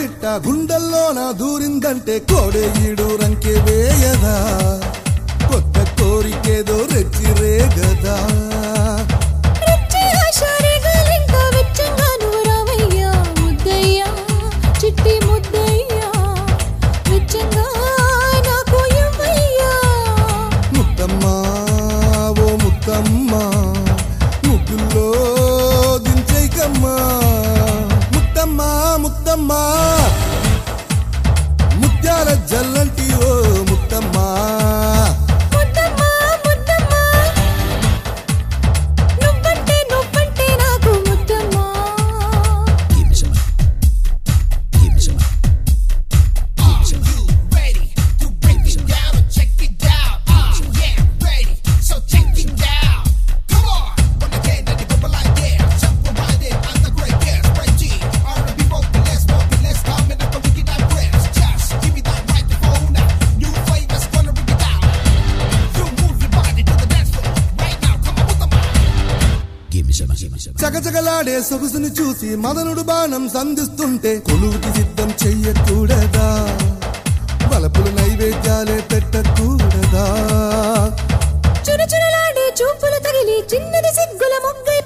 పిట్ట గుండెల్లో నా దూరిందంటే కోడే ఈడు రంకె వేయదా కొత్త కోరికేదో రెచ్చిరే గదా రెచ్చి ఆశారేగాలింకా వెచ్చంగా నువ్వు రావయ్యా ముద్దయ్యా చిట్టి ముద్దయ్యా వెచ్చంగా నాకు ఇవ్వయ్యా ముత్తమ్మా ఓ ముత్తమ్మా ముగ్గుల్లో దించైకమ్మా ముత్తమ్మా ముత్తమ్మా ముత్యాల జల్లంటి ఓ ముత్తమ్మా ముద్దమ్మా ముద్దమ్మా నువ్వంటే నువ్వంటే నాకు ముద్దమ్మా Give me some. Give me some. Give me some. ready to break it down or check it out? Ah, yeah, ready. So check it out. Come on, wanna get ready, go like yeah. Jump around it, I'm the great yeah. Spread G, R&B broken, let's smoke it, let's come and up we get that rest. Just give me that microphone now. New flavors gonna bring it down. You move your body to the dance floor right now. Come on with the mic. Give me some. Give me some. చకచకలాడే సొగసును చూసి మదనుడు బాణం సంధిస్తుంటే కొలువుకి సిద్ధం చెయ్యకూడదా బలపులు నైవేద్యాలే పెట్టకూడదా చురచురలాడే చూపులు తగిలి చిన్నది సిగ్గుల మొగ్గ